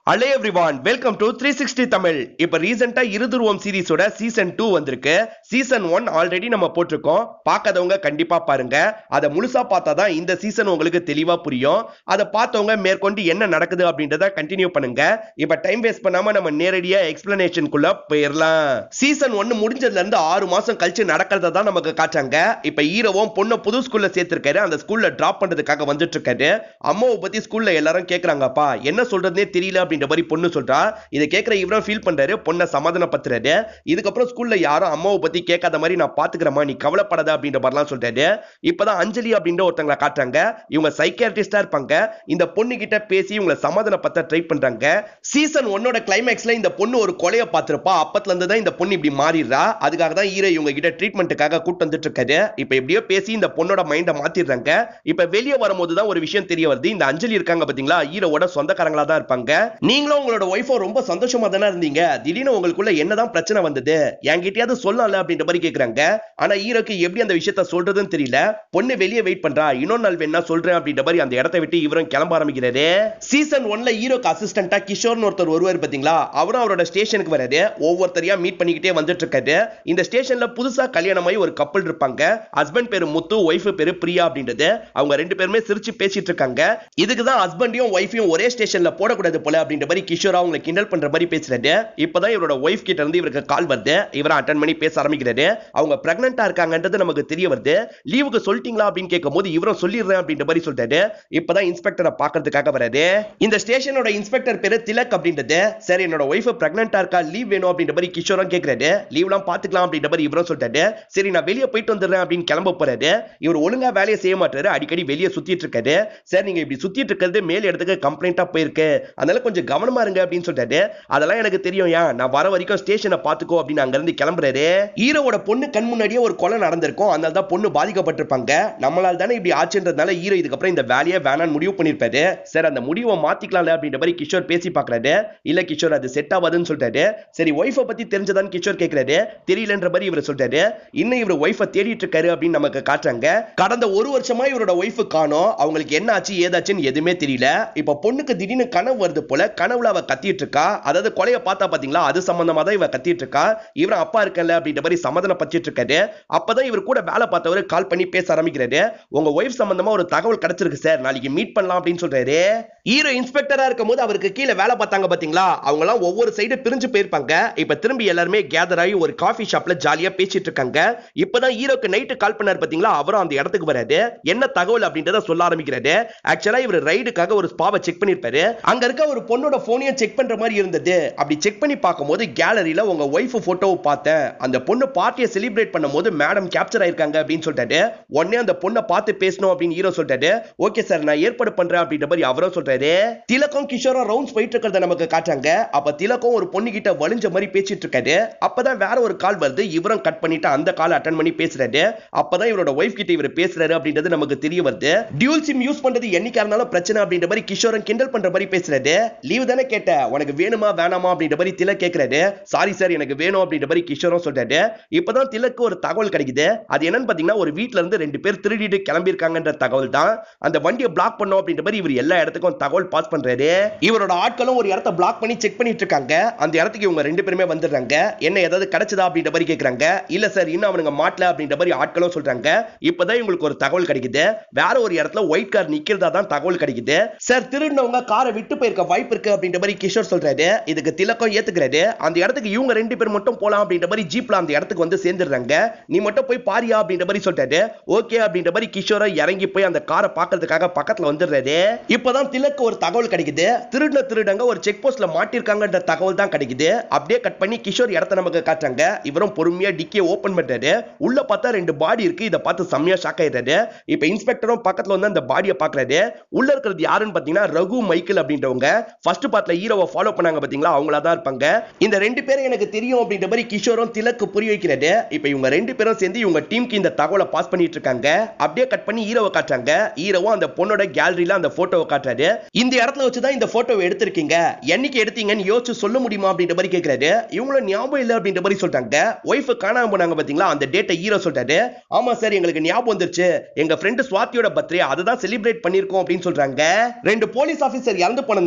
hello everyone welcome to three sixty Tamil இப்ப ரீசெண்டா இருதுருவம் சீரிஸோட சீசன் டூ வந்திருக்கு சீசன் ஒன் ஆல்ரெடி நம்ம போட்டிருக்கோம் பார்க்காதவங்க கண்டிப்பா பாருங்க அதை முழுசா பார்த்தா தான் இந்த சீசன் உங்களுக்கு தெளிவா புரியும் அதை பார்த்தவங்க மேற்கொண்டு என்ன நடக்குது அப்படின்றத கண்டினியூ பண்ணுங்க இப்ப டைம் வேஸ்ட் பண்ணாம நம்ம நேரடியா எக்ஸ்பிளனேஷனுக்குள்ள போயிடலாம் சீசன் ஒன்னு முடிஞ்சதுல இருந்து ஆறு மாசம் கழிச்சு நடக்கிறத தான் நமக்கு காட்டுறாங்க இப்ப ஹீரோவும் பொண்ணை புது ஸ்கூல்ல சேர்த்திருக்காரு அந்த ஸ்கூல்ல டிராப் பண்றதுக்காக வந்துட்டு இருக்காரு அம்மாவை பத்தி ஸ்கூல்ல எல்லாரும் கேக்குறாங்கப்பா என்ன சொல்றதுனே தெரியல அப்படின்ற மாதிரி பொண்ணு சொல்றா இதை கேட்கிற இவரும் ஃபீல் பண்றாரு பொண்ணை சமாதானப்படுத்துறாரு இதுக்கப்புறம் ஸ்கூல்ல யாரும் அம்மாவை பத்தி கேட்காத மாதிரி நான் பாத்துக்கிறேமா நீ கவலைப்படாத அப்படின்ற மாதிரிலாம் சொல்றாரு இப்பதான் அஞ்சலி அப்படின்ற ஒருத்தங்களை காட்டுறாங்க இவங்க சைக்கியாட்ரிஸ்டா இருப்பாங்க இந்த பொண்ணு கிட்ட பேசி இவங்களை சமாதானப்படுத்த ட்ரை பண்றாங்க சீசன் ஒன்னோட கிளைமேக்ஸ்ல இந்த பொண்ணு ஒரு கொலையை பார்த்திருப்பா அப்பத்துல இருந்து தான் இந்த பொண்ணு இப்படி மாறிடுறா அதுக்காக தான் ஹீரோ இவங்க கிட்ட ட்ரீட்மெண்ட்டுக்காக கூட்டு வந்துட்டு இருக்காரு இப்ப எப்படியோ பேசி இந்த பொண்ணோட மைண்டை மாத்திடுறாங்க இப்ப வெளியே வரும்போது தான் ஒரு விஷயம் தெரிய வருது இந்த அஞ்சலி இருக்காங்க பாத்தீங்களா ஹீரோவோட சொந்தக்காரங்களா தான் இருப்பாங்க நீங்களும் உங்களோட ஒய்ஃபோ ரொம்ப சந்தோஷமா தானே இருந்தீங்க திடீர்னு உங்களுக்குள்ள என்னதான் பிரச்சனை வந்தது என்கிட்டயாவது சொல்லல அப்படின்ற மாதிரி கேக்குறாங்க ஆனா ஹீரோக்கு எப்படி அந்த விஷயத்த சொல்றதுன்னு தெரியல பொண்ணு வெளியே வெயிட் பண்றா இன்னொரு நாள் வேணா சொல்றேன் அப்படின்ற மாதிரி அந்த இடத்தை விட்டு இவரும் கிளம்ப ஆரம்பிக்கிறாரு சீசன் ஒன்ல ஹீரோக்கு அசிஸ்டண்டா கிஷோர்னு ஒருத்தர் வருவார் பாத்தீங்களா அவரும் அவரோட ஸ்டேஷனுக்கு வராரு ஒவ்வொருத்தரையா மீட் பண்ணிக்கிட்டே வந்துட்டு இருக்காரு இந்த ஸ்டேஷன்ல புதுசா கல்யாணமாயி ஒரு கப்பல் இருப்பாங்க ஹஸ்பண்ட் பேரு முத்து ஒய்ஃப் பேரு பிரியா அப்படின்றது அவங்க ரெண்டு பேருமே சிரிச்சு பேசிட்டு இருக்காங்க இதுக்கு தான் ஹஸ்பண்டையும் ஒய்ஃபையும் ஒரே ஸ்டேஷன்ல போடக்கூடாது போல அப்படின்ற மாதிரி கிஷோர் அவங்களை கிண்டல் பண்ற மாதிரி பேசுறாரு இப்பதான் இவரோட ஒய்ஃப் கிட்ட இருந்து இவருக்கு கால் வருது இவரை அட்டன் பண்ணி பேச ஆரம்பிக்கிறாரு அவங்க பிரெக்னண்டா இருக்காங்கன்றது நமக்கு தெரிய வருது லீவுக்கு சொல்லிட்டீங்களா அப்படின்னு கேட்கும் போது இவரும் சொல்லிடுறேன் அப்படின்ற மாதிரி சொல்றாரு இப்பதான் இன்ஸ்பெக்டரை பாக்குறதுக்காக வராரு இந்த ஸ்டேஷனோட இன்ஸ்பெக்டர் பேரு திலக் அப்படின்றது சரி என்னோட ஒய்ஃப் பிரெக்னண்டா இருக்கா லீவ் வேணும் அப்படின்ற மாதிரி கிஷோரும் கேட்கிறாரு லீவ்லாம் பாத்துக்கலாம் அப்படின்ற மாதிரி இவரும் சொல்லிட்டாரு சரி நான் வெளியே போயிட்டு வந்துடுறேன் அப்படின்னு கிளம்ப போறாரு இவர் ஒழுங்கா வேலையை செய்ய மாட்டாரு அடிக்கடி வெளியே சுத்திட்டு இருக்காரு சார் நீங்க இப்படி சுத்திட்டு இருக்கிறது மேல் இடத்துக்கு கம்ப்ளைண்டா போயிருக்கு அதனால கொஞ்சம் கவனமா இருங்க அப்படின்னு சொல்லிட்டாரு அதெல்லாம் எனக்கு தெரியும் ஏன் நான் வர வரைக்கும் ஸ்டேஷனை பாத்துக்கோ அப்படின்னு அங்க இருந்து கிளம்புறாரு ஹீரோவோட பொண்ணு கண் முன்னாடியே ஒரு கொலை நடந்திருக்கும் அதனால தான் பொண்ணு பாதிக்கப்பட்டிருப்பாங்க நம்மளால தானே இப்படி ஆச்சுன்றதுனால ஹீரோ இதுக்கப்புறம் இந்த வேலையை வேணான்னு முடிவு பண்ணிருப்பாரு சார் அந்த முடிவை மாத்திக்கலாம்ல அப்படின்ற மாதிரி கிஷோர் பேசி பாக்குறாரு இல்ல கிஷோர் அது செட் ஆகாதுன்னு சொல்லிட்டாரு சரி ஒய்ஃபை பத்தி தெரிஞ்சதான்னு கிஷோர் கேட்கிறாரு தெரியலன்ற மாதிரி இவர் சொல்றாரு இன்னும் இவர் ஒய்ஃபை தேடிட்டு இருக்காரு அப்படின்னு நமக்கு காட்டுறாங்க கடந்த ஒரு வருஷமா இவரோட ஒய்ஃபு காணோம் அவங்களுக்கு என்ன ஆச்சு ஏதாச்சுன்னு எதுவுமே தெரியல இப்ப பொண்ணுக்கு திடீர்னு கனவு வருது போல கனவுல அவ கத்திட்டு இருக்கா அதாவது கொலையை பார்த்தா பாத்தீங்களா அது சம்பந்தமா தான் இவ கத்திட்டு இருக்கா இவர் அப்பா இருக்கல அப்படின்ற மாதிரி சமாதானப்படுத்திட்டு இருக்காரு அப்பதான் இவர் கூட வேலை பார்த்தவர் கால் பண்ணி பேச ஆரம்பிக்கிறாரு உங்க ஒய்ஃப் சம்பந்தமா ஒரு தகவல் கிடைச்சிருக்கு சார் நாளைக்கு மீட் பண்ணலாம் அப்படின்னு சொல்றாரு ஹீரோ இன்ஸ்பெக்டரா இருக்கும் போது அவருக்கு கீழே வேலை பார்த்தாங்க பாத்தீங்களா அவங்க எல்லாம் ஒவ்வொரு சைடு பிரிஞ்சு போயிருப்பாங்க இப்ப திரும்பி எல்லாருமே கேதர் ஆகி ஒரு காஃபி ஷாப்ல ஜாலியா பேசிட்டு இருக்காங்க இப்பதான் ஹீரோக்கு நைட்டு கால் பண்ணார் பாத்தீங்களா அவரும் அந்த இடத்துக்கு வராரு என்ன தகவல் அப்படின்றத சொல்ல ஆரம்பிக்கிறாரு ஆக்சுவலா இவர் ரைடுக்காக ஒரு ஸ்பாவை செக் பண்ணிருப்பாரு அங்க இருக்க ஒரு பொண்ணோட போனையும் செக் பண்ற மாதிரி இருந்தது அப்படி செக் பண்ணி பார்க்கும்போது கேலரியில உங்க ஒய்ஃப் போட்டோவை பார்த்தேன் அந்த பொண்ணு பார்ட்டியை செலிப்ரேட் பண்ணும்போது மேடம் கேப்சர் ஆயிருக்காங்க அப்படின்னு சொல்லிட்டாரு உடனே அந்த பொண்ணை பார்த்து பேசணும் அப்படின்னு ஹீரோ சொல்லிட்டாரு ஓகே சார் நான் ஏற்பாடு பண்றேன் அப்படின்ற மாதிரி அவரும் சொல்றாரு திலக்கம் கிஷோரும் ரவுண்ட்ஸ் போயிட்டு இருக்கிறத நமக்கு காட்டுறாங்க அப்ப திலக்கம் ஒரு பொண்ணு கிட்ட வலிஞ்ச மாதிரி பேசிட்டு இருக்காரு அப்பதான் வேற ஒரு கால் வருது இவரும் கட் பண்ணிட்டு அந்த கால் அட்டன் பண்ணி பேசுறாரு அப்பதான் இவரோட ஒய்ஃப் கிட்ட இவர் பேசுறாரு அப்படின்றது நமக்கு தெரிய வருது டியூல் சிம் யூஸ் பண்றது என்னைக்கா இருந்தாலும் பிரச்சனை அப்படின்ற மாதிரி கிஷோரன் கிண்டல் பண்ற மாதிரி பேசுறாரு லீவ் தானே கேட்ட உனக்கு வேணுமா வேணாமா அப்படின்ற மாதிரி திலக் கேக்குறாரு சாரி சார் எனக்கு வேணும் அப்படின்ற மாதிரி கிஷோரும் சொல்றாரு இப்பதான் திலக்கு ஒரு தகவல் கிடைக்குது அது என்னன்னு பாத்தீங்கன்னா ஒரு வீட்ல இருந்து ரெண்டு பேர் திருடிட்டு கிளம்பியிருக்காங்கன்ற தகவல் தான் அந்த வண்டியை பிளாக் பண்ணோம் அப்படின்ற மாதிரி இவர் எல்லா இடத்துக்கும் தகவல் பாஸ் பண்றாரு இவரோட ஆட்களும் ஒரு இடத்த பிளாக் பண்ணி செக் பண்ணிட்டு இருக்காங்க அந்த இடத்துக்கு இவங்க ரெண்டு பேருமே வந்துடுறாங்க என்ன ஏதாவது கிடைச்சதா அப்படின்ற மாதிரி கேக்குறாங்க இல்ல சார் இன்னும் அவனுங்க மாட்டல அப்படின்ற மாதிரி ஆட்களும் சொல்றாங்க இப்பதான் இவங்களுக்கு ஒரு தகவல் கிடைக்குது வேற ஒரு இடத்துல ஒயிட் கார் நிக்கிறதா தான் தகவல் கிடைக்குது சார் திருடினவங்க காரை விட்டு போயிருக்க வாய்ப்பு இருக்கு அப்படின்ற மாதிரி கிஷோர் சொல்றாரு இதுக்கு திலக்கம் ஏத்துக்கிறாரு அந்த இடத்துக்கு இவங்க ரெண்டு பேர் மட்டும் போலாம் அப்படின்ற மாதிரி ஜீப்ல அந்த இடத்துக்கு வந்து சேர்ந்துடுறாங்க நீ மட்டும் போய் பாரியா அப்படின்ற மாதிரி சொல்றாரு ஓகே அப்படின்ற மாதிரி கிஷோரை இறங்கி போய் அந்த காரை பாக்குறதுக்காக பக்கத்துல வந்துடுறாரு இப்பதான் திலக்கு ஒரு தகவல் கிடைக்குது திருடின திருடங்க ஒரு செக் போஸ்ட்ல மாட்டிருக்காங்கன்ற தகவல் தான் கிடைக்குது அப்படியே கட் பண்ணி கிஷோர் இடத்த நமக்கு காட்டுறாங்க இவரும் பொறுமையா டிக்கியை ஓபன் பண்றாரு உள்ள பார்த்தா ரெண்டு பாடி இருக்கு இதை பார்த்து செம்மையா ஷாக் ஆயிடுறாரு இப்ப இன்ஸ்பெக்டரும் பக்கத்துல வந்து அந்த பாடியை பாக்குறாரு உள்ள இருக்கிறது யாருன்னு பாத்தீங்கன்னா ரகு மைக்கேல் அப்படின்றவங்க ஃபர்ஸ்ட் பார்ட்ல ஹீரோவை ஃபாலோ பண்ணாங்க பாத்தீங்களா அவங்களா தான் இருப்பாங்க இந்த ரெண்டு பேரும் எனக்கு தெரியும் அப்படின்ற மாதிரி கிஷோரும் திலக்கு புரிய வைக்கிறாரு இப்ப இவங்க ரெண்டு பேரும் சேர்ந்து இவங்க டீமுக்கு இந்த தகவலை பாஸ் பண்ணிட்டு இருக்காங்க அப்படியே கட் பண்ணி ஹீரோவை காட்டுறாங்க ஹீரோவும் அந்த பொண்ணோட கேலரியில அந்த போட்டோவை காட்டுறாரு இந்த இடத்துல வச்சுதான் இந்த போட்டோவை எடுத்திருக்கீங்க என்னைக்கு எடுத்தீங்கன்னு யோசிச்சு சொல்ல முடியுமா அப்படின்ற மாதிரி கேக்குறாரு இவங்களும் ஞாபகம் இல்ல அப்படின்ற மாதிரி சொல்றாங்க ஒய்ஃப் காணாம போனாங்க பாத்தீங்களா அந்த டேட்டை ஹீரோ சொல்றாரு ஆமா சார் எங்களுக்கு ஞாபகம் வந்துருச்சு எங்க ஃப்ரெண்டு சுவாத்தியோட பர்த்டே அதை தான் செலிப்ரேட் பண்ணிருக்கோம் அப்படின்னு சொல்றாங்க ரெண்டு போலீஸ் ஆபீசர் இறந்து போனதுனால மீடியா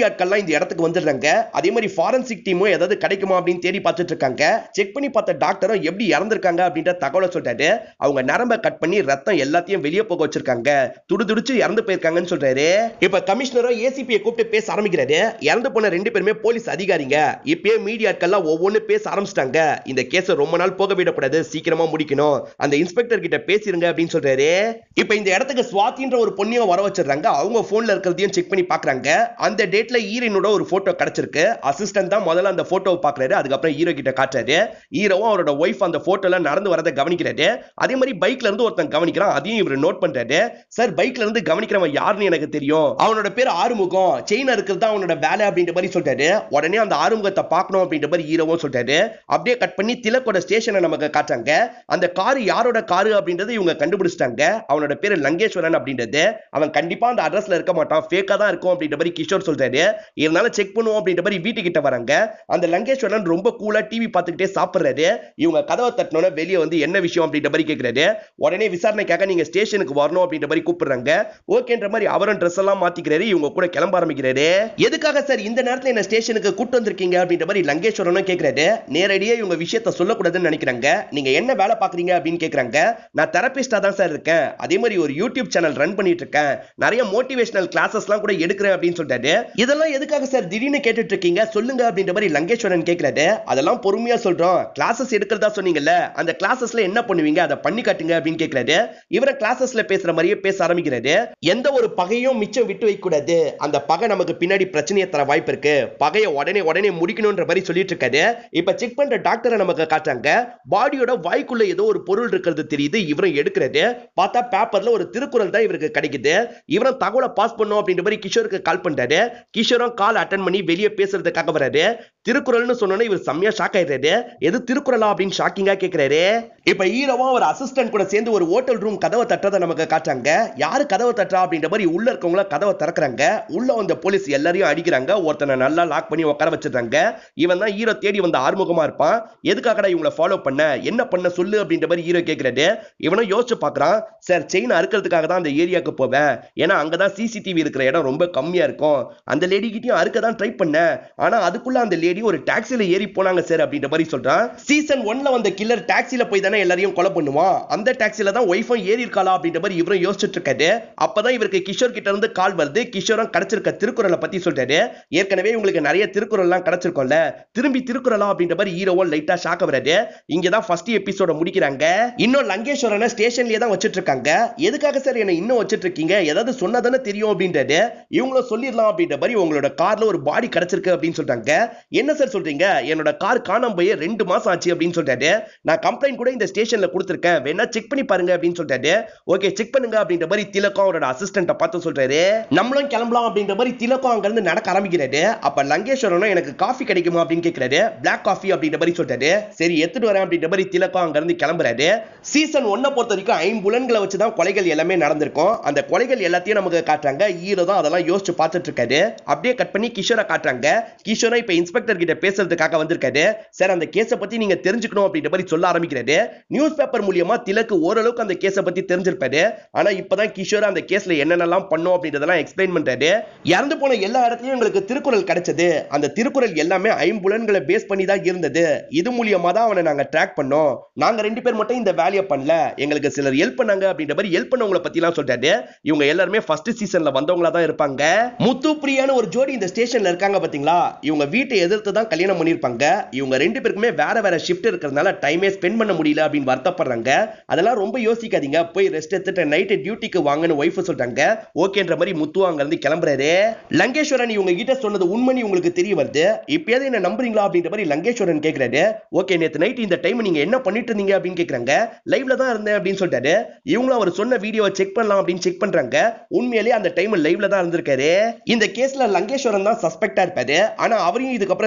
மீடியாக்கள்லாம் இந்த இடத்துக்கு வந்துடுறாங்க அதே மாதிரி ஃபாரன்சிக் டீமும் ஏதாவது கிடைக்குமா அப்படின்னு தேடி பார்த்துட்டு இருக்காங்க செக் பண்ணி பார்த்த டாக்டரும் எப்படி இறந்திருக்காங்க அப்படின்ற தகவலை சொல்றாரு அவங்க நரம்ப கட் பண்ணி ரத்தம் எல்லாத்தையும் வெளியே போக வச்சிருக்காங்க துடிதுடிச்சு இறந்து போயிருக்காங்கன்னு சொல்றாரு இப்ப கமிஷனரும் ஏசிபியை கூப்பிட்டு பேச ஆரம்பிக்கிறாரு இறந்து போன ரெண்டு பேருமே போலீஸ் அதிகாரிங்க இப்பயே மீடியாக்கெல்லாம் ஒவ்வொன்னு பேச ஆரம்பிச்சிட்டாங்க இந்த கேஸை ரொம்ப நாள் போக விடக்கூடாது சீக்கிரமா முடிக்கணும் அந்த இன்ஸ்பெக்டர் கிட்ட பேசிருங்க அப்படின்னு சொல்றாரு இப்ப இந்த இடத்துக்கு சுவாதின்ற ஒரு பொண்ணையும் வர வச்சிடுறாங்க அவங்க போன்ல இருக்கிறதையும் செக் பண்ணி பாக்குறாங்க அந்த டேட்ல ஹீரோனோட ஒரு போட்டோ கிடைச்சிருக்கு அசிஸ்டன்ட் தான் முதல்ல அந்த போட்டோவை பாக்குறாரு அதுக்கப்புறம் ஹீரோ கிட்ட காட்டுறாரு ஹீரோவும் அவரோட ஒய்ஃப் அந்த போட்டோல நடந்து வரதை கவனிக்கிறாரு அதே மாதிரி பைக்ல இருந்து ஒருத்தன் கவனிக்கிறான் அதையும் இவர் நோட் பண்றாரு சார் பைக்ல இருந்து கவனிக்கிறவன் யாருன்னு எனக்கு தெரியும் அவனோட பேர் ஆறுமுகம் செயின் இருக்கிறது தான் அவனோட வேலை அப்படின்ற மாதிரி சொல்றாரு உடனே அந்த ஆறுமுகத்தை பார்க்கணும் அப்படின்ற மாதிரி ஹீரோவும் சொல்றாரு அப்படியே கட் பண்ணி திலக்கோட ஸ்டேஷனை நமக்கு காட்டுறாங்க அந்த காரு யாரோட காரு அப்படின்றது இவங்க கண்டுபிடிச்சிட்டாங்க அவனோட பேரு லங்கேஸ்வரன் அப்படின்றது அவன் கண்டிப்பா அந்த அட்ரஸ்ல இருக்க மாட்டான் ஃபேக்கா தான் இருக்கும் அப்படின்ற மாதிரி கிஷோர் சொல்றாரு இருந்தாலும் செக் பண்ணுவோம் அப்படின்ற மாதிரி வீட்டுக்கிட்ட வராங்க அந்த லங்கேஸ்வரன் ரொம்ப கூலா டிவி பார்த்துக்கிட்டே சாப்பிடுறாரு இவங்க கதவை தட்டினோட வெளியே வந்து என்ன விஷயம் அப்படின்ற மாதிரி கேட்கிறாரு உடனே விசாரணைக்காக நீங்க ஸ்டேஷனுக்கு வரணும் அப்படின்ற மாதிரி கூப்பிடுறாங்க ஓகேன்ற மாதிரி அவரும் ட்ரெஸ் எல்லாம் மாத்திக்கிறாரு இவங்க கூட கிளம்ப ஆரம்பிக்கிறாரு எதுக்காக சார் இந்த நேரத்துல என்ன ஸ்டேஷனுக்கு கூட்டு வந்திருக்கீங்க அப்படின்ற மாதிரி லங்கேஸ்வரனும் கேட்கிறாரு நேரடியா இவங்க விஷயத்த சொல்லக்கூடாதுன்னு நினைக்கிறாங்க நீங்க என்ன வேலை பாக்குறீங்க அப்படின்னு கேக்குறாங்க நான் தெரபிஸ்டா தான் சார் இருக்கேன் அதே மாதிரி ஒரு யூடியூப் சேனல் ரன் பண்ணிட்டு இருக்கேன் நிறைய மோட்டிவேஷனல் கிளாஸஸ்லாம் கூட எடுக்கிறேன் அப்படின்னு சொல்றாரு இதெல்லாம் எதுக்காக சார் திடீர்னு கேட்டுட்டு இருக்கீங்க சொல்லுங்க அப்படின்ற மாதிரி லங்கேஸ்வரன் கேட்கிறாரு அதெல்லாம் பொறுமையா சொல்றோம் கிளாஸஸ் எடுக்கிறதா சொன்னீங்கல்ல அந்த கிளாஸஸ்ல என்ன பண்ணுவீங்க அதை பண்ணி காட்டுங்க அப்படின்னு கேட்கிறாரு இவரை கிளாஸஸ்ல பேசுற மாதிரியே பேச ஆரம்பிக்கிறாரு எந்த ஒரு பகையும் மிச்சம் விட்டு வைக்க கூடாது அந்த பகை நமக்கு பின்னாடி பிரச்சனையை தர வாய்ப்பு இருக்கு பகையை உடனே உடனே முடிக்கணும்ன்ற மாதிரி சொல்லிட்டு இருக்காரு இப்ப செக் பண்ற டாக்டரை நமக்கு காட்டுறாங்க பாடியோட வாய்க்குள்ள ஏதோ ஒரு பொருள் இருக்கிறது தெரியுது இவரும் எடுக்கிறது பார்த்தா பேப்பர்ல ஒரு திருக்குறள் தான் இவருக்கு கிடைக்குது இவரும் தகவலை பாஸ் பண்ணும் அப்படின்ற மாதிரி கிஷோருக்கு கால் பண்றாரு கிஷோரும் கால் அட்டன் பண்ணி வெளியே பேசுறதுக்காக வராரு திருக்குறள்னு சொன்னோன்னே இவர் செம்மையா ஷாக் ஆயிடுறாரு எது திருக்குறளா அப்படின்னு ஷாக்கிங்கா கேக்குறாரு இப்ப ஹீரோவா ஒரு அசிஸ்டன்ட் கூட சேர்ந்து ஒரு ஹோட்டல் ரூம் கதவை தட்டுறதை நமக்கு காட்டுறாங்க யாரு கதவை தட்டுறா அப்படின்ற மாதிரி உள்ள இருக்கவங்கள கதவை திறக்கிறாங்க உள்ள வந்த போலீஸ் எல்லாரையும் அடிக்கிறாங்க ஒருத்தனை நல்லா லாக் பண்ணி உட்கார வச்சிருக்காங்க இவன் தான் ஹீரோ தேடி வந்த ஆறுமுகமா இருப்பான் எதுக்காகடா இவங்களை ஃபாலோ பண்ண என்ன பண்ண சொல்லு அப்படின்ற மாதிரி ஹீரோ கேட்கிறாரு இவனும் யோசிச்சு பார்க்கறான் சார் செயின் அறுக்கிறதுக்காக தான் அந்த ஏரியாவுக்கு போவேன் ஏன்னா அங்கதான் சிசிடிவி இருக்கிற இடம் ரொம்ப கம்மியா இருக்கும் அந்த லேடி கிட்டயும் அறுக்க தான் ட்ரை பண்ணேன் ஆனா அதுக்குள்ள அந்த லேடி ஒரு டாக்ஸில ஏறி போனாங்க சார் அப்படின்ற மாதிரி சொல்றான் சீசன் ஒன்ல வந்த கில்லர் டாக்ஸில போய் தானே எல்லாரையும் கொலை பண்ணுவான் அந்த டாக்ஸில தான் ஒய்ஃபும் ஏறி இருக்காளா அப்படின்ற மாதிரி இவரும் யோசிச்சுட்டு இருக்காரு அப்பதான் இவருக்கு கிஷோர் கிட்ட இருந்து கால் வருது கிஷோரும் கிடைச்சிருக்க திருக்குறளை பத்தி சொல்றாரு ஏற்கனவே உங்களுக்கு நிறைய திருக்குறள்லாம் கிடைச்சிருக்கும்ல திரும்பி திருக்குறளா அப்படின்ற மாதிரி ஹீரோவும் லைட்டா ஷாக் வராது இங்கதான் ஃபர்ஸ்ட் எபிசோட முடிக்கிறாங்க இன்னும் லங்கேஸ்வரனை ஸ்டேஷன்லயே தான் வச்சிட்டு இருக்காங்க எதுக்காக சார் என்ன இன்னும் வச்சிட்டு இருக்கீங்க ஏதாவது சொன்னதானே தெரியும் அப்படின்றது இவங்களும் சொல்லிடலாம் அப்படின்ற மாதிரி உங்களோட கார்ல ஒரு பாடி கிடைச்சிருக்கு அப்படின்னு சொல்றாங்க என்ன சார் சொல்றீங்க என்னோட கார் காணாம போய் ரெண்டு மாசம் ஆச்சு அப்படின்னு சொல்றாரு நான் கம்ப்ளைண்ட் கூட இந்த ஸ்டேஷன்ல கொடுத்துருக்கேன் வேணா செக் பண்ணி பாருங்க அப்படின்னு சொல்றாரு ஓகே செக் பண்ணுங்க அப்படின்ற மாதிரி திலக்கம் அவரோட அசிஸ்டன்ட்ட பார்த்து சொல்றாரு நம்மளும் கிளம்பலாம் அப்படின்ற மாதிரி திலக்கம் அங்க இருந்து நடக்க ஆரம்பிக்கிறாரு அப்ப லங்கேஸ்வரனும் எனக்கு காஃபி கிடைக்குமா அப்படின்னு கேட்கிறாரு பிளாக் காஃபி அப்படின்ற மாதிரி சொல்றாரு சரி எடுத்துட்டு வரேன் அப்படின்ற மாதிரி திலக்கம் அங்க இருந்து கிளம்புறாரு சீசன் ஒன்ன பொறுத்த வரைக்கும் ஐம்புலன்களை வச்சு தான் கொலைகள் எல்லாமே நடந்திருக்கும் அந்த கொலைகள் எல்லாத்தையும் நமக்கு காட்டுறாங்க ஹீரோ தான் அதெல்லாம் யோசிச்சு பார்த்துட்டு இருக்காரு அப்படியே கட் பண்ணி கிஷோரை காட்டுறாங்க கிஷோரை இப்ப இன்ஸ்பெக்டர் கிட்ட பேசுறதுக்காக வந்திருக்காரு சார் அந்த கேஸை பத்தி நீங்க தெரிஞ்சுக்கணும் அப்படின்ற மாதிரி சொல்ல ஆரம்பிக்கிறாரு நியூஸ் பேப்பர் மூலியமா திலக்கு ஓரளவுக்கு அந்த கேஸை பத்தி தெரிஞ்சிருப்பாரு ஆனா இப்பதான் கிஷோர் அந்த கேஸ்ல என்னென்னலாம் பண்ணும் அப்படின்றதெல்லாம் எக்ஸ்பிளைன் பண்றாரு இறந்து போன எல்லா இடத்துலயும் எங்களுக்கு திருக்குறள் கிடைச்சது அந்த திருக்குறள் எல்லாமே ஐம்புலன்களை பேஸ் பண்ணி தான் இருந்தது இது மூலியமா தான் அவனை நாங்க ட்ராக் பண்ணோம் நாங்க ரெண்டு பேர் மட்டும் இந்த வேலையை பண்ணல எங்களுக்கு சிலர் ஹெல்ப் பண்ணாங்க அப்படின்ற மாதிரி ஹெல்ப் பண்ணவங்கள பத்தி எல்லாம் சொல்றாரு இவங்க எல்லாருமே ஃபர்ஸ்ட் சீசன்ல வந்தவங்களா தான் இருப்பாங்க முத்து பிரியான்னு ஒரு ஜோடி இந்த ஸ்டேஷன்ல இருக்காங்க பாத்தீங்களா இவங்க வீட்டை எதிர்த்து தான் கல்யாணம் பண்ணிருப்பாங்க இவங்க ரெண்டு பேருக்குமே வேற வேற ஷிஃப்ட் இருக்கிறதுனால டைமே ஸ்பெண்ட் பண்ண முடியல அப்படின்னு வருத்தப்படுறாங்க அதெல்லாம் ரொம்ப யோசிக்காதீங்க போய் ரெஸ்ட் எடுத்துட்டு நைட்டு டியூட்டிக்கு வாங்கன்னு ஒய்ஃப் சொல்றாங்க ஓகேன்ற மாதிரி முத்து அங்க இருந்து கிளம்புறாரு லங்கேஸ்வரன் இவங்க கிட்ட சொன்னது உண்மைன்னு உங்களுக்கு தெரிய வருது இப்பயாவது என்ன நம்புறீங்களா அப்படின்ற மாதிரி லங்கேஸ்வரன் கேக்குறாரு ஓகே நேத்து நைட் இந்த டைம் நீங்க என்ன பண்ணிட்டு இருந்தீங்க அப்படின்னு கேக்குறாங்க லைவ்ல தான் இருந்தேன் அப்படின்னு சொல்லிட்டாரு இவங்களும் அவர் சொன்ன வீடியோவை செக் பண்ணலாம் அப்படின்னு செக் பண்றாங்க உண்மையிலேயே அந்த டைம் லைவ்ல தான் இருந்திருக்காரு இந்த கேஸ்ல லங்கேஸ்வரன் தான் சஸ்பெக்டா இருப்பாரு ஆனா அவரையும் இதுக்கப்புறம்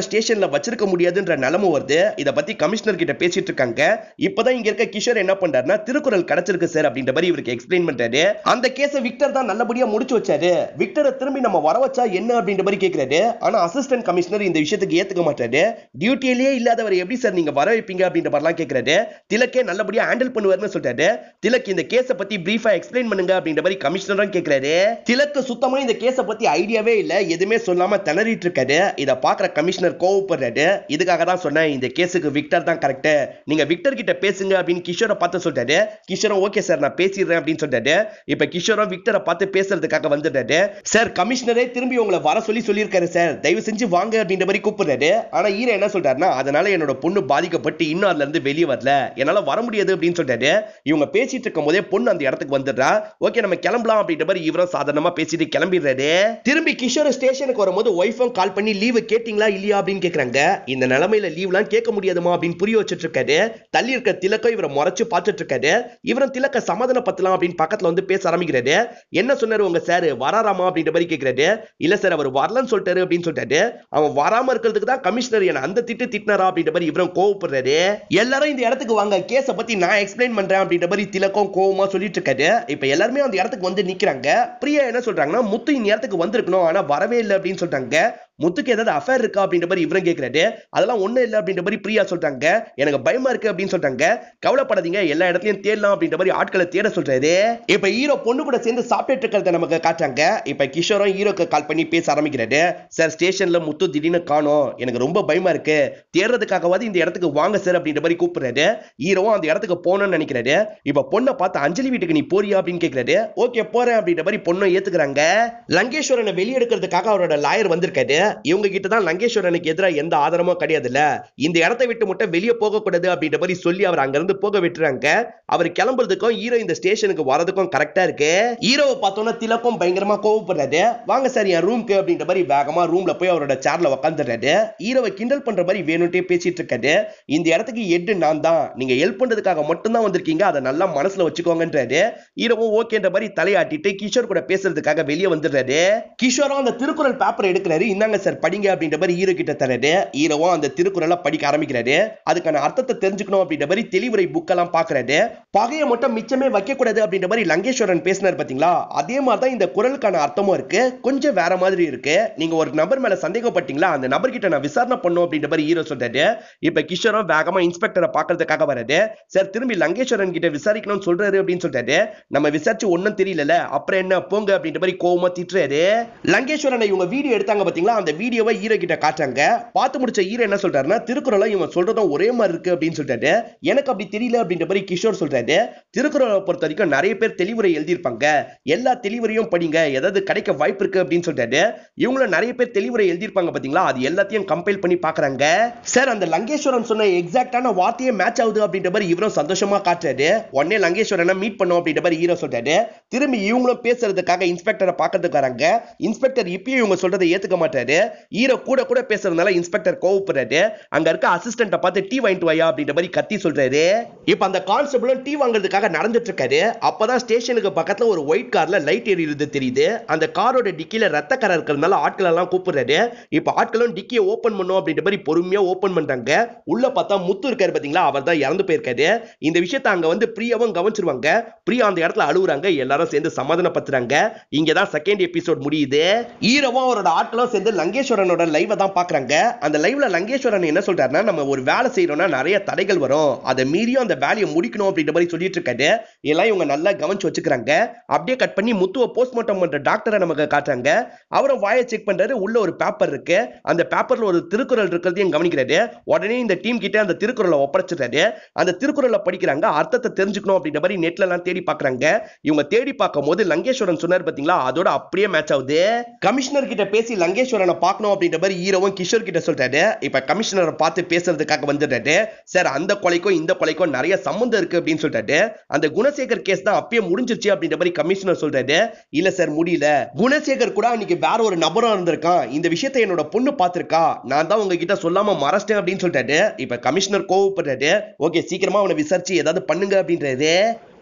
ஸ்டேஷன்ல வச்சிருக்க முடியாதுன்ற நிலைமை வருது இத பத்தி கமிஷனர் கிட்ட பேசிட்டு இருக்காங்க இப்பதான் இங்க இருக்க கிஷோர் என்ன பண்றாருன்னா திருக்குறள் கிடைச்சிருக்கு சார் அப்படின்ற மாதிரி இவருக்கு எக்ஸ்பிளைன் பண்றாரு அந்த கேஸ விக்டர் தான் நல்லபடியா முடிச்சு வச்சாரு விக்டரை திரும்பி நம்ம வர வச்சா என்ன அப்படின்ற மாதிரி கேக்குறாரு ஆனா அசிஸ்டன்ட் கமிஷனர் இந்த விஷயத்துக்கு ஏத்துக்க மாட்டாரு டியூட்டியிலேயே இல்லாதவர் எப்படி சார் நீங்க வர வைப்பீங்க அப்படின்ற மாதிரிலாம் கேக்குறாரு திலக்கே நல்லபடியா ஹேண்டில் பண்ணுவாருன்னு சொல்றாரு திலக் இந்த கேஸ பத்தி பிரீஃபா எக்ஸ்பிளைன் பண்ணுங்க அப்படின்ற மாதிரி கமிஷனரும் கேக்குறாரு திலக்கு சுத்தமா இந்த கேஸ பத்தி ஐடியாவே இல்ல எதுவுமே சொல்லாம திணறிட்டு இருக்காரு இத பாக்குற கமிஷனர் கோவப்படுறாரு இதுக்காக தான் சொன்னேன் இந்த கேஸுக்கு விக்டர் தான் கரெக்ட் நீங்க விக்டர் கிட்ட பேசுங்க அப்படின்னு கிஷோரை பார்த்து சொல்றாரு கிஷோரும் ஓகே சார் நான் பேசிடுறேன் அப்படின்னு சொல்றாரு இப்ப கிஷோரும் விக்டரை பார்த்து பேசுறதுக்காக வந்துட்டாரு சார் கமிஷனரே திரும்பி உங்களை வர சொல்லி சொல்லியிருக்காரு சார் தயவு செஞ்சு வாங்க அப்படின்ற மாதிரி கூப்பிடுறாரு ஆனா ஈர என்ன சொல்றாருன்னா அதனால என்னோட பொண்ணு பாதிக்கப்பட்டு இன்னும் அதுல இருந்து வெளியே வரல என்னால வர முடியாது அப்படின்னு சொல்றாரு இவங்க பேசிட்டு இருக்கும் போதே பொண்ணு அந்த இடத்துக்கு வந்துடுறா ஓகே நம்ம கிளம்பலாம் அப்படின்ற மாதிரி இவரும் சாதாரணமா பேசிட்டு கிளம்பிடுறாரு திரும்பி கிஷோர் ஸ்டேஷனுக்கு வரும்போது ஒய்ஃபும் கால் பண்ணி லீவு கேட்டிங்களா இல்லையா அப்படின்னு கேக்குறாங்க இந்த நிலைமையில லீவ்லாம் கேட்க முடியாதுமா அப்படின்னு புரிய வச்சுட்டு இருக்காரு தள்ளி இருக்க திலக்கம் இவரை முறைச்சு பார்த்துட்டு இருக்காரு இவரும் திலக்க சமாதானப்படுத்தலாம் அப்படின்னு பக்கத்துல வந்து பேச ஆரம்பிக்கிறாரு என்ன சொன்னாரு உங்க சார் வராராமா அப்படின்ற மாதிரி கேக்குறாரு இல்ல சார் அவர் வரலன்னு சொல்லிட்டாரு அப்படின்னு சொல்லிட்டாரு அவன் வராம இருக்கிறதுக்கு தான் கமிஷனர் என்ன அந்த திட்டு திட்டினாரா அப்படின்ற மாதிரி இவரும் கோவப்படுறாரு எல்லாரும் இந்த இடத்துக்கு வாங்க கேஸ பத்தி நான் எக்ஸ்பிளைன் பண்றேன் அப்படின்ற மாதிரி திலக்கம் கோவமா சொல்லிட்டு இருக்காரு இப்ப எல்லாருமே அந்த இடத்துக்கு வந்து நிக்கிறாங்க பிரியா என்ன சொல்றாங்கன்னா முத்து இந்த இடத்துக்கு வந்திருக்கணும் ஆனா வரவே இல்லை அப்படின்னு சொல்றாங்க முத்துக்கு ஏதாவது அஃபேர் இருக்கா அப்படின்ற மாதிரி இவரும் கேட்கிறாரு அதெல்லாம் ஒண்ணும் இல்லை அப்படின்ற மாதிரி பிரியா சொல்றாங்க எனக்கு பயமா இருக்கு அப்படின்னு சொல்றாங்க கவலைப்படாதீங்க எல்லா இடத்துலயும் தேடலாம் அப்படின்ற மாதிரி ஆட்களை தேட சொல்றாரு இப்ப ஹீரோ பொண்ணு கூட சேர்ந்து சாப்பிட்டுட்டு இருக்கிறத நமக்கு காட்டுறாங்க இப்ப கிஷோரும் ஹீரோக்கு கால் பண்ணி பேச ஆரம்பிக்கிறாரு சார் ஸ்டேஷன்ல முத்து திடீர்னு காணோம் எனக்கு ரொம்ப பயமா இருக்கு தேடுறதுக்காகவாது இந்த இடத்துக்கு வாங்க சார் அப்படின்ற மாதிரி கூப்பிடுறாரு ஹீரோவும் அந்த இடத்துக்கு போகணும்னு நினைக்கிறாரு இப்ப பொண்ணை பார்த்து அஞ்சலி வீட்டுக்கு நீ போறியா அப்படின்னு கேட்கிறாரு ஓகே போறேன் அப்படின்ற மாதிரி பொண்ணை ஏத்துக்கிறாங்க லங்கேஸ்வரனை வெளியெடுக்கிறதுக்காக அவரோட லாயர் வந்திருக்காரு இவங்க கிட்ட தான் லங்கேஸ்வரனுக்கு எதிராக எந்த ஆதாரமும் கிடையாதுல்ல இந்த இடத்தை விட்டு மட்டும் வெளியே போக கூடாது அப்படின்ற மாதிரி சொல்லி அவர் அங்க இருந்து போக விட்டுறாங்க அவர் கிளம்புறதுக்கும் ஹீரோ இந்த ஸ்டேஷனுக்கு வரதுக்கும் கரெக்டா இருக்கு ஹீரோவை பார்த்தோன்னா திலக்கும் பயங்கரமா கோவப்படுறாரு வாங்க சார் என் ரூம்க்கு அப்படின்ற மாதிரி வேகமா ரூம்ல போய் அவரோட சேர்ல உட்காந்துடுறாரு ஹீரோவை கிண்டல் பண்ற மாதிரி வேணும்ட்டே பேசிட்டு இருக்காரு இந்த இடத்துக்கு எட்டு நான் தான் நீங்க ஹெல்ப் பண்றதுக்காக மட்டும்தான் வந்திருக்கீங்க அதை நல்லா மனசுல வச்சுக்கோங்கன்றாரு ஹீரோவும் ஓகேன்ற மாதிரி தலையாட்டிட்டு கிஷோர் கூட பேசுறதுக்காக வெளியே வந்துடுறாரு கிஷோரும் அந்த திருக்குறள் பேப்பர் எடுக்கிறாரு இந்தாங்க சார் படிங்க அப்படின்ற மாதிரி ஹீரோ கிட்ட தராரு ஹீரோவும் அந்த திருக்குறளை படிக்க ஆரம்பிக்கிறாரு அதுக்கான அர்த்தத்தை தெரிஞ்சுக்கணும் அப்படின்ற மாதிரி தெளிவுரை புக்கெல்லாம் பாக்குறாரு பகையை மட்டும் மிச்சமே வைக்க கூடாது அப்படின்ற மாதிரி லங்கேஸ்வரன் பேசினார் பாத்தீங்களா அதே மாதிரி தான் இந்த குரலுக்கான அர்த்தமும் இருக்கு கொஞ்சம் வேற மாதிரி இருக்கு நீங்க ஒரு நபர் மேல சந்தேகப்பட்டீங்களா அந்த நபர் கிட்ட நான் விசாரணை பண்ணும் அப்படின்ற மாதிரி ஹீரோ சொல்றாரு இப்ப கிஷோரும் வேகமா இன்ஸ்பெக்டரை பாக்குறதுக்காக வராது சார் திரும்பி லங்கேஸ்வரன் கிட்ட விசாரிக்கணும்னு சொல்றாரு அப்படின்னு சொல்றாரு நம்ம விசாரிச்சு ஒன்னும் தெரியல அப்புறம் என்ன போங்க அப்படின்ற மாதிரி கோவமா திட்டுறாரு லங்கேஸ்வரனை இவங்க வீடியோ எடுத்தாங்க பாத்தீங்களா அந்த வீடியோவை ஹீரோ கிட்ட காட்டுறாங்க பார்த்து முடிச்ச ஹீரோ என்ன சொல்றாருன்னா திருக்குறளை இவன் சொல்றதும் ஒரே மாதிரி இருக்கு அப்படின்னு சொல்றாரு எனக்கு அப்படி தெரியல அப்படின்ற மாதிரி கிஷோர் சொல்றாரு திருக்குறளை பொறுத்த வரைக்கும் நிறைய பேர் தெளிவுரை எழுதியிருப்பாங்க எல்லா தெளிவுரையும் படிங்க ஏதாவது கிடைக்க வாய்ப்பு இருக்கு அப்படின்னு சொல்றாரு இவங்கள நிறைய பேர் தெளிவுரை எழுதியிருப்பாங்க பாத்தீங்களா அது எல்லாத்தையும் கம்பைல் பண்ணி பாக்குறாங்க சார் அந்த லங்கேஸ்வரன் சொன்ன எக்ஸாக்டான வார்த்தையே மேட்ச் ஆகுது அப்படின்ற மாதிரி இவரும் சந்தோஷமா காட்டுறாரு உடனே லங்கேஸ்வரனை மீட் பண்ணும் அப்படின்ற மாதிரி ஹீரோ சொல்றாரு திரும்பி இவங்களும் பேசுறதுக்காக இன்ஸ்பெக்டரை பார்க்கறதுக்கு வராங்க இன்ஸ்பெக்டர் இப்பயும் இவங்க சொல்றதை ஏத்துக்க மாட்டாரு ஹீரோ கூட கூட பேசுறதுனால இன்ஸ்பெக்டர் கோவப்படுறாரு அங்க இருக்க அசிஸ்டன்ட்ட பார்த்து டீ வாங்கிட்டு வாயா அப்படின்ற மாதிரி கத்தி சொல்றாரு இப்ப அந்த கான்ஸ்டபிளும் டீ வாங்குறதுக்காக நடந்துட்டு இருக்காரு அப்பதான் ஸ்டேஷனுக்கு பக்கத்துல ஒரு ஒயிட் கார்ல லைட் எரியுறது தெரியுது அந்த காரோட டிக்கில ரத்த கரை இருக்கிறதுனால ஆட்கள் எல்லாம் கூப்பிடுறாரு இப்ப ஆட்களும் டிக்கியை ஓபன் பண்ணும் அப்படின்ற மாதிரி பொறுமையா ஓபன் பண்றாங்க உள்ள பார்த்தா முத்து இருக்காரு பாத்தீங்களா அவர் தான் இறந்து போயிருக்காரு இந்த விஷயத்த அங்க வந்து பிரியாவும் கவனிச்சிருவாங்க பிரியா அந்த இடத்துல அழுவுறாங்க எல்லாரும் சேர்ந்து சமாதானப்படுத்துறாங்க இங்கதான் செகண்ட் எபிசோட் முடியுது ஈரவும் அவரோட ஆட்களும் சேர்ந்து லங்கேஸ்வரனோட லைவை தான் பாக்குறாங்க அந்த லைவ்ல லங்கேஸ்வரன் என்ன சொல்றாருன்னா நம்ம ஒரு வேலை செய்யறோம்னா நிறைய தடைகள் வரும் அதை மீறியும் அந்த வேலையை முடிக்கணும் அப்படின்ற மாதிரி சொல்லிட்டு இருக்காரு எல்லாம் இவங்க நல்லா கவனிச்சு வச்சுக்கிறாங்க அப்படியே கட் பண்ணி முத்துவை போஸ்ட்மார்ட்டம் பண்ற டாக்டரை நமக்கு காட்டுறாங்க அவரும் வாயை செக் பண்றாரு உள்ள ஒரு பேப்பர் இருக்கு அந்த பேப்பர்ல ஒரு திருக்குறள் இருக்கிறதையும் கவனிக்கிறாரு உடனே இந்த டீம் கிட்ட அந்த திருக்குறளை ஒப்படைச்சிடுறாரு அந்த திருக்குறளை படிக்கிறாங்க அர்த்தத்தை தெரிஞ்சுக்கணும் அப்படின்ற மாதிரி நெட்ல எல்லாம் தேடி பாக்குறாங்க இவங்க தேடி பார்க்கும் போது லங்கேஸ்வரன் சொன்னார் பாத்தீங்களா அதோட அப்படியே மேட்ச் ஆகுது கமிஷனர் கிட்ட பேசி லங்கேஸ்வரனை பார்க்கணும் அப்படின்ற மாதிரி ஹீரோவும் கிஷோர் கிட்ட சொல்றாரு இப்ப கமிஷனரை பார்த்து பேசுறதுக்காக வந்துடுறாரு சார் அந்த கொலைக்கும் இந்த கொலைக்கும் நிறைய சம்மந்தம் இருக்கு அப்படின்னு சொல்றாரு அந்த குணசேகர் கேஸ் தான் அப்பயே முடிஞ்சிருச்சு அப்படின்ற மாதிரி கமிஷனர் சொல்றாரு இல்ல சார் முடியல குணசேகர் கூட அன்னைக்கு வேற ஒரு நபரும் இருந்திருக்கான் இந்த விஷயத்தை என்னோட பொண்ணு பார்த்திருக்கா நான் தான் உங்ககிட்ட சொல்லாம மறைச்சிட்டேன் அப்படின்னு சொல்றாரு இப்ப கமிஷனர் கோவப்படுறாரு ஓகே சீக்கிரமா அவனை விசாரிச்சு ஏதாவது பண்ணுங்க அப்படின்றாரு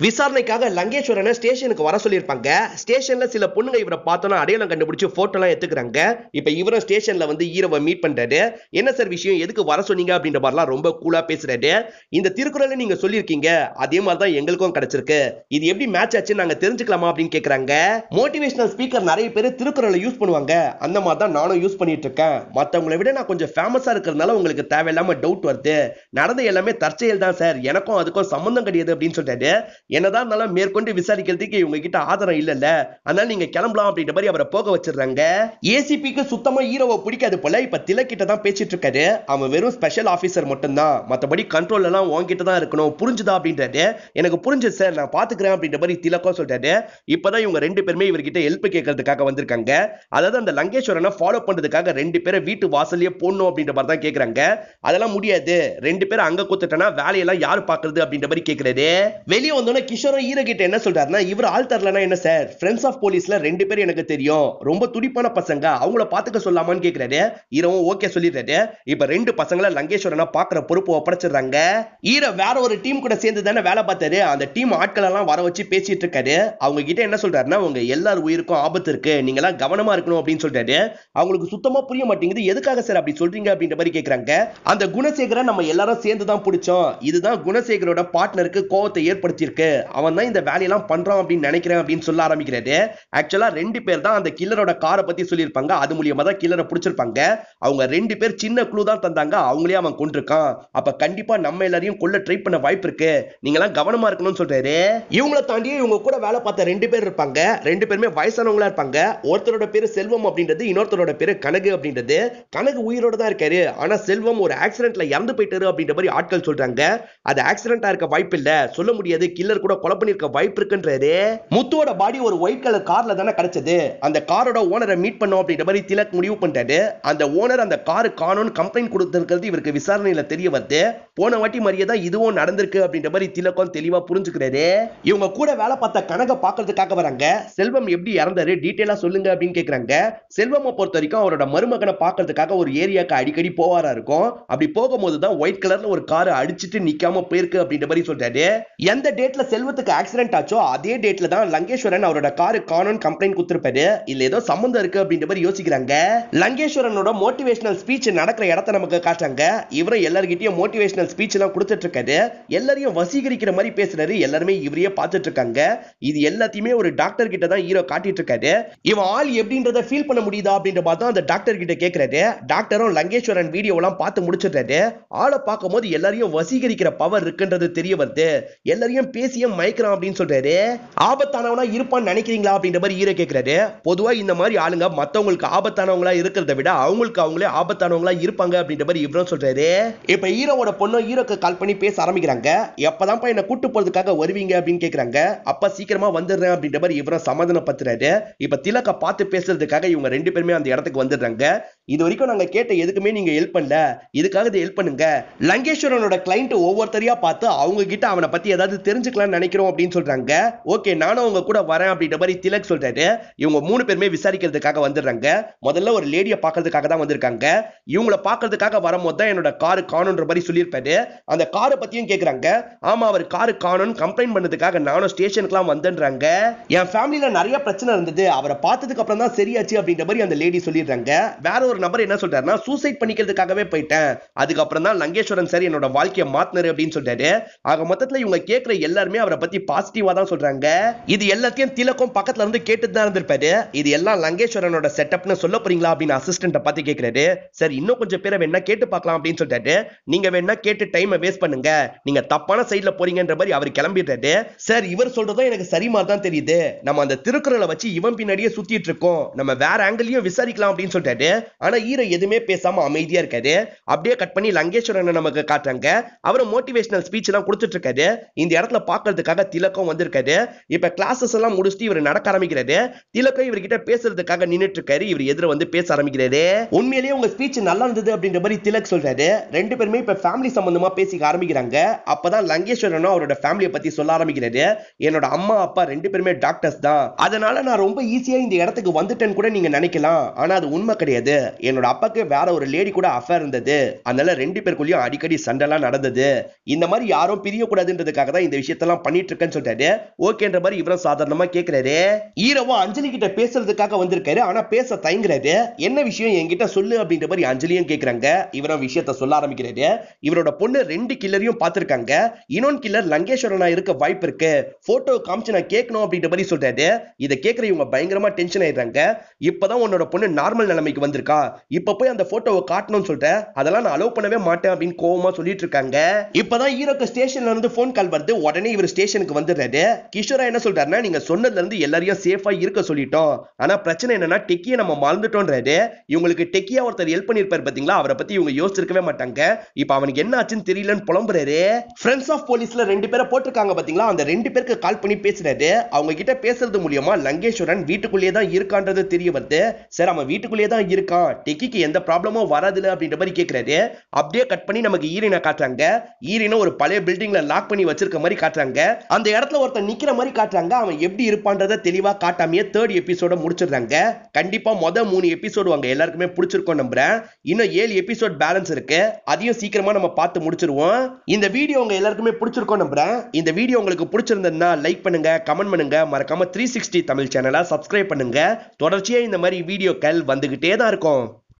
விசாரணைக்காக லங்கேஸ்வரனை ஸ்டேஷனுக்கு வர சொல்லியிருப்பாங்க ஸ்டேஷன்ல சில பொண்ணுங்க இவரை பார்த்தோன்னா அடையாளம் கண்டுபிடிச்சு போட்டோ எல்லாம் எடுத்துக்கிறாங்க இப்ப இவரும் ஸ்டேஷன்ல வந்து ஹீரோவை மீட் பண்றாரு என்ன சார் விஷயம் எதுக்கு வர சொன்னீங்க அப்படின்ற மாதிரிலாம் ரொம்ப கூலா பேசுறாரு இந்த திருக்குறளை நீங்க சொல்லியிருக்கீங்க அதே மாதிரி தான் எங்களுக்கும் கிடைச்சிருக்கு இது எப்படி மேட்ச் ஆச்சு நாங்க தெரிஞ்சுக்கலாமா அப்படின்னு கேக்குறாங்க மோட்டிவேஷனல் ஸ்பீக்கர் நிறைய பேர் திருக்குறளை யூஸ் பண்ணுவாங்க அந்த மாதிரி தான் நானும் யூஸ் பண்ணிட்டு இருக்கேன் மத்தவங்களை விட நான் கொஞ்சம் ஃபேமஸா இருக்கிறதுனால உங்களுக்கு தேவையில்லாம டவுட் வருது நடந்த எல்லாமே தற்செயல் தான் சார் எனக்கும் அதுக்கும் சம்பந்தம் கிடையாது அப்படின்னு சொல்லிட்டாரு என்னதான் இருந்தாலும் மேற்கொண்டு விசாரிக்கிறதுக்கு இவங்க கிட்ட ஆதாரம் இல்லல்ல அதனால நீங்க கிளம்பலாம் அப்படின்ற மாதிரி அவரை போக வச்சிடுறாங்க ஏசிபிக்கு சுத்தமா ஹீரோவை பிடிக்காது போல இப்ப திலக்கிட்ட தான் பேசிட்டு இருக்காரு அவன் வெறும் ஸ்பெஷல் ஆபீசர் மட்டும்தான் மத்தபடி கண்ட்ரோல் எல்லாம் உன்கிட்ட தான் இருக்கணும் புரிஞ்சுதா அப்படின்றாரு எனக்கு புரிஞ்சது சார் நான் பாத்துக்கிறேன் அப்படின்ற மாதிரி திலக்கம் சொல்றாரு இப்பதான் இவங்க ரெண்டு பேருமே இவர்கிட்ட ஹெல்ப் கேட்கறதுக்காக வந்திருக்காங்க அதாவது அந்த லங்கேஸ்வரனை ஃபாலோ பண்றதுக்காக ரெண்டு பேரை வீட்டு வாசல்லயே போடணும் அப்படின்ற மாதிரி தான் கேக்குறாங்க அதெல்லாம் முடியாது ரெண்டு பேரும் அங்க குத்துட்டனா வேலையெல்லாம் யாரு பாக்குறது அப்படின்ற மாதிரி கேக்குறாரு வெளியே வந்தோடனே கிஷோரும் ஈர கிட்ட என்ன சொல்றாருன்னா இவர் ஆள் தரலனா என்ன சார் ஃப்ரெண்ட்ஸ் ஆஃப் போலீஸ்ல ரெண்டு பேரும் எனக்கு தெரியும் ரொம்ப துடிப்பான பசங்க அவங்கள பாத்துக்க சொல்லாமான்னு கேக்குறாரு ஈரவும் ஓகே சொல்லிடுறாரு இப்ப ரெண்டு பசங்களை லங்கேஸ்வரனா பாக்குற பொறுப்பு ஒப்படைச்சிடுறாங்க ஈர வேற ஒரு டீம் கூட சேர்ந்து தானே வேலை பார்த்தாரு அந்த டீம் ஆட்கள் எல்லாம் வர வச்சு பேசிட்டு இருக்காரு அவங்க கிட்ட என்ன சொல்றாருன்னா உங்க எல்லார் உயிருக்கும் ஆபத்து இருக்கு நீங்க எல்லாம் கவனமா இருக்கணும் அப்படின்னு சொல்றாரு அவங்களுக்கு சுத்தமா புரிய மாட்டேங்குது எதுக்காக சார் அப்படி சொல்றீங்க அப்படின்ற மாதிரி கேக்குறாங்க அந்த குணசேகரை நம்ம எல்லாரும் சேர்ந்து தான் பிடிச்சோம் இதுதான் குணசேகரோட பார்ட்னருக்கு கோவத்தை ஏற்படுத்தியிருக்கு அவன் தான் இந்த வேலையெல்லாம் பண்றான் அப்படின்னு நினைக்கிறேன் அப்படின்னு சொல்ல ஆரம்பிக்கிறாரு ஆக்சுவலா ரெண்டு பேர் தான் அந்த கில்லரோட காரை பத்தி சொல்லியிருப்பாங்க அது மூலியமா தான் கில்லரை பிடிச்சிருப்பாங்க அவங்க ரெண்டு பேர் சின்ன குழு தான் தந்தாங்க அவங்களே அவன் கொண்டிருக்கான் அப்ப கண்டிப்பா நம்ம எல்லாரையும் கொல்ல ட்ரை பண்ண வாய்ப்பு இருக்கு நீங்க எல்லாம் கவனமா இருக்கணும்னு சொல்றாரு இவங்கள தாண்டியே இவங்க கூட வேலை பார்த்த ரெண்டு பேர் இருப்பாங்க ரெண்டு பேருமே வயசானவங்களா இருப்பாங்க ஒருத்தரோட பேரு செல்வம் அப்படின்றது இன்னொருத்தரோட பேரு கனகு அப்படின்றது கனகு உயிரோட தான் இருக்காரு ஆனா செல்வம் ஒரு ஆக்சிடென்ட்ல இறந்து போயிட்டாரு அப்படின்ற மாதிரி ஆட்கள் சொல்றாங்க அது ஆக்சிடென்டா இருக்க வாய்ப்பு இல்ல சொல்ல முடியாது கில்லர் கூட கொலை பண்ணிருக்க வாய்ப்பு இருக்குன்றாரு முத்துவோட பாடி ஒரு ஒயிட் கலர் கார்ல தானே கிடைச்சது அந்த காரோட ஓனரை மீட் பண்ணோம் அப்படின்ற மாதிரி திலக் முடிவு பண்ணிட்டாரு அந்த ஓனர் அந்த காரு காணும்னு கம்ப்ளைண்ட் கொடுத்திருக்கிறது இவருக்கு விசாரணையில தெரிய வருது போன வாட்டி மாதிரியே தான் இதுவும் நடந்திருக்கு அப்படின்ற மாதிரி திலக்கம் தெளிவா புரிஞ்சுக்கிறாரு இவங்க கூட வேலை பார்த்த கணக்க பாக்குறதுக்காக வராங்க செல்வம் எப்படி இறந்தாரு டீட்டெயிலா சொல்லுங்க அப்படின்னு கேக்குறாங்க செல்வமை பொறுத்த வரைக்கும் அவரோட மருமகனை பாக்குறதுக்காக ஒரு ஏரியாக்கு அடிக்கடி போவாரா இருக்கும் அப்படி போகும்போது தான் ஒயிட் கலர்ல ஒரு கார் அடிச்சிட்டு நிக்காம போயிருக்கு அப்படின்ற மாதிரி சொல்றாரு எந்த டேட்ல செல்வத்துக்கு ஆக்சிடென்ட் ஆச்சோ அதே டேட்ல தான் லங்கேஸ்வரன் அவரோட காரு காணும்னு கம்ப்ளைண்ட் கொடுத்திருப்பாரு இல்ல ஏதோ சம்மந்தம் இருக்கு அப்படின்ற மாதிரி யோசிக்கிறாங்க லங்கேஸ்வரனோட மோட்டிவேஷனல் ஸ்பீச் நடக்கிற இடத்த நமக்கு காட்டுறாங்க இவரும் எல்லார்கிட்டயும் மோட்டிவேஷனல் ஸ்பீச் எல்லாம் கொடுத்துட்டு இருக்காரு எல்லாரையும் வசீகரிக்கிற மாதிரி பேசுறாரு எல்லாருமே இவரையே பார்த்துட்டு இருக்காங்க இது எல்லாத்தையுமே ஒரு டாக்டர் கிட்ட தான் ஹீரோ காட்டிட்டு இருக்காரு இவன் ஆள் எப்படின்றத ஃபீல் பண்ண முடியுதா அப்படின்ற பார்த்தா அந்த டாக்டர் கிட்ட கேக்குறாரு டாக்டரும் லங்கேஸ்வரன் வீடியோ எல்லாம் பார்த்து முடிச்சிடுறாரு ஆளை பார்க்கும்போது எல்லாரையும் வசீகரிக்கிற பவர் இருக்குன்றது தெரிய வருது எல்லாரையும் பேசியும் மயக்கிறான் அப்படின்னு சொல்றாரு ஆபத்தானவனா இருப்பான்னு நினைக்கிறீங்களா அப்படின்ற மாதிரி ஹீரோ கேக்குறாரு பொதுவா இந்த மாதிரி ஆளுங்க மத்தவங்களுக்கு ஆபத்தானவங்களா இருக்கிறத விட அவங்களுக்கு அவங்களே ஆபத்தானவங்களா இருப்பாங்க அப்படின்ற மாதிரி இவரும் சொல்றாரு இப்ப ஹீரோவோட பொண்ணு ஹீரோக்கு கால் பண்ணி பேச ஆரம்பிக்கிறாங்க எப்பதான்ப்பா என்ன கூட்டு போறதுக்காக வருவீங்க அப்படின்னு கேக்குறாங்க அப்ப சீக்கிரமா வந்துடுறேன் அப்படின்ற மாதிரி இவரும் சமாதானப்படுத்துறாரு இப்ப திலக்க பார்த்து பேசுறதுக்காக இவங்க ரெண்டு பேருமே அந்த இடத்துக்கு வந்துடுறாங்க இது வரைக்கும் நாங்க கேட்ட எதுக்குமே நீங்க ஹெல்ப் பண்ணல இதுக்காக இதை ஹெல்ப் பண்ணுங்க லங்கேஸ்வரனோட கிளைண்ட் ஒவ்வொருத்தரையா பார்த்து அவங்க கிட்ட அவனை பத்தி ஏதாவது தெரிஞ்சுக்கலாம்னு நினைக்கிறோம் அப்படின்னு சொல்றாங்க ஓகே நானும் அவங்க கூட வரேன் அப்படின்ற மாதிரி திலக் சொல்றாரு இவங்க மூணு பேருமே விசாரிக்கிறதுக்காக வந்துடுறாங்க முதல்ல ஒரு லேடியை பார்க்கறதுக்காக தான் வந்திருக்காங்க இவங்கள பார்க்கறதுக்காக வரும்போது தான் என்னோட காரு காணுன்ற மாதிரி சொல்லியிருப்பாரு அந்த காரை பத்தியும் கேக்குறாங்க ஆமா அவர் காரு காணும்னு கம்ப்ளைண்ட் பண்ணதுக்காக நானும் ஸ்டேஷனுக்குலாம் வந்தேன்றாங்க என் ஃபேமிலியில நிறைய பிரச்சனை இருந்தது அவரை பார்த்ததுக்கு அப்புறம் தான் சரியாச்சு அப்படின்ற மாதிரி அந்த லேடி சொல்லிடுறாங்க வேற ஒரு நபர் என்ன சொல்றாருன்னா சூசைட் பண்ணிக்கிறதுக்காகவே போயிட்டேன் அதுக்கப்புறம் தான் லங்கேஸ்வரன் சார் என்னோட வாழ்க்கையை மாத்தினாரு அப்படின்னு சொல்றாரு ஆக மொத்தத்துல இவங்க கேட்கிற எல்லாருமே அவரை பத்தி பாசிட்டிவா தான் சொல்றாங்க இது எல்லாத்தையும் திலக்கும் பக்கத்துல இருந்து கேட்டுட்டு தான் இருந்திருப்பாரு இது எல்லாம் லங்கேஸ்வரனோட செட்டப்னு சொல்ல போறீங்களா அப்படின்னு அசிஸ்டன்ட பார்த்து கேக்குறாரு சார் இன்னும் கொஞ்சம் பேரை வேணா கேட்டு பார்க்கலாம் அப்படின்னு சொல்லிட்டாரு நீங்க வேணா கேட்டு டைமை வேஸ்ட் பண்ணுங்க நீங்க தப்பான சைடுல போறீங்கன்ற மாதிரி அவர் கிளம்பிட்டாரு சார் இவர் சொல்றதும் எனக்கு சரி மாதிரி தான் தெரியுது நம்ம அந்த திருக்குறளை வச்சு இவன் பின்னாடியே சுத்திட்டு இருக்கோம் நம்ம வேற ஆங்கிளையும் விசாரிக்கலாம் அப்படின்னு சொல்லிட்டாரு ஆனா ஈர எதுவுமே பேசாம அமைதியா இருக்காரு அப்படியே கட் பண்ணி லங்கேஸ்வரனை நமக்கு காட்டுறாங்க அவரும் மோட்டிவேஷனல் ஸ்பீச் எல்லாம் கொடுத்துட்டு இருக்காரு இந்த இடத்துல பாக்குறதுக்காக திலக்கம் வந்திருக்காரு இப்ப கிளாஸஸ் எல்லாம் முடிச்சுட்டு இவர் நடக்க ஆரம்பிக்கிறாரு திலக்கம் இவர்கிட்ட பேசுறதுக்காக நின்னுட்டு இருக்காரு இவர் எதிர வந்து பேச ஆரம்பிக்கிறாரு உண்மையிலேயே உங்க ஸ்பீச் நல்லா இருந்தது அப்படின்ற மாதிரி திலக் சொல்றாரு ரெண்டு பேருமே இப்ப ஃபேமிலி சம்பந்தமா பேசிக்க ஆரம்பிக்கிறாங்க அப்பதான் லங்கேஸ்வரனும் அவரோட ஃபேமிலியை பத்தி சொல்ல ஆரம்பிக்கிறாரு என்னோட அம்மா அப்பா ரெண்டு பேருமே டாக்டர்ஸ் தான் அதனால நான் ரொம்ப ஈஸியா இந்த இடத்துக்கு வந்துட்டேன்னு கூட நீங்க நினைக்கலாம் ஆனா அது உண்மை கிடையாது என்னோட அப்பாக்கு வேற ஒரு லேடி கூட அஃபேர் இருந்தது அதனால ரெண்டு பேருக்குள்ளயும் அடிக்கடி சண்டைலாம் நடந்தது இந்த மாதிரி யாரும் பிரியக்கூடாதுன்றதுக்காக தான் இந்த விஷயத்த விஷயத்தெல்லாம் பண்ணிட்டு இருக்கேன்னு சொல்றாரு ஓகேன்ற மாதிரி இவரும் சாதாரணமா கேக்குறாரு ஹீரோவும் அஞ்சலி கிட்ட பேசுறதுக்காக வந்திருக்காரு ஆனா பேச தயங்குறாரு என்ன விஷயம் என்கிட்ட சொல்லு அப்படின்ற மாதிரி அஞ்சலியும் கேக்குறாங்க இவரும் விஷயத்த சொல்ல ஆரம்பிக்கிறாரு இவரோட பொண்ணு ரெண்டு கில்லரையும் பார்த்திருக்காங்க இன்னொன்னு கில்லர் லங்கேஸ்வரனா இருக்க வாய்ப்பு இருக்கு போட்டோ காமிச்சு நான் கேட்கணும் அப்படின்ற மாதிரி சொல்றாரு இதை கேட்கிற இவங்க பயங்கரமா டென்ஷன் ஆயிடுறாங்க இப்பதான் உன்னோட பொண்ணு நார்மல் நிலைமைக்கு வந்திருக்கா இப்ப போய் அந்த போட்டோவை காட்டணும்னு சொல்லிட்டு அதெல்லாம் நான் அலோவ் பண்ணவே மாட்டேன் அப்படின்னு கோவமா சொல்லிட்டு இருக்காங்க இப்பதான் ஹீரோக்கு ஸ்டேஷன்ல இருந்து போன் கால் வருது உடனே இவர் ஸ்டேஷனுக்கு வந்துடுறாரு கிஷோரா என்ன சொல்றாருன்னா நீங்க சொன்னதுல இருந்து எல்லாரையும் சேஃபா இருக்க சொல்லிட்டோம் ஆனா பிரச்சனை என்னன்னா டெக்கியை நம்ம மறந்துட்டோன்றாரு இவங்களுக்கு டெக்கியா ஒருத்தர் ஹெல்ப் பண்ணிருப்பாரு பாத்தீங்களா அவரை பத்தி இவங்க யோசிச்சிருக்கவே மாட்டாங்க இப்ப அவனுக்கு என்ன ஆச்சுன்னு தெரியலன்னு புலம்புறாரு ஃப்ரெண்ட்ஸ் ஆஃப் போலீஸ்ல ரெண்டு பேரை போட்டிருக்காங்க பாத்தீங்களா அந்த ரெண்டு பேருக்கு கால் பண்ணி பேசுறாரு அவங்க கிட்ட பேசுறது மூலியமா லங்கேஸ்வரன் வீட்டுக்குள்ளேயே தான் இருக்கான்றது தெரிய வருது சரி அவன் வீட்டுக்குள்ளேயே தான் இருக்கான் டெக்கிக்கு எந்த ப்ராப்ளமும் வராதுல அப்படின்ற மாதிரி கேக்குறாரு அப்படியே கட் பண்ணி நமக்கு ஈரினை காட்டுறாங்க ஈரினை ஒரு பழைய பில்டிங்ல லாக் பண்ணி வச்சிருக்க மாதிரி காட்டுறாங்க அந்த இடத்துல ஒருத்தன் நிக்கிற மாதிரி காட்டுறாங்க அவன் எப்படி இருப்பான்றத தெளிவா காட்டாமையே தேர்ட் எபிசோட முடிச்சிடுறாங்க கண்டிப்பா மொத மூணு எபிசோடு அவங்க எல்லாருக்குமே பிடிச்சிருக்கோம் நம்புறேன் இன்னும் ஏழு எபிசோட் பேலன்ஸ் இருக்கு அதையும் சீக்கிரமா நம்ம பார்த்து முடிச்சிருவோம் இந்த வீடியோ உங்க எல்லாருக்குமே பிடிச்சிருக்கோம் நம்புறேன் இந்த வீடியோ உங்களுக்கு பிடிச்சிருந்ததுன்னா லைக் பண்ணுங்க கமெண்ட் பண்ணுங்க மறக்காம த்ரீ சிக்ஸ்டி தமிழ் சேனலை சப்ஸ்கிரைப் பண்ணுங்க தொடர்ச்சியா இந்த மாதிரி வீடியோக்கள் வந்துகிட்டே தான் இருக்கும்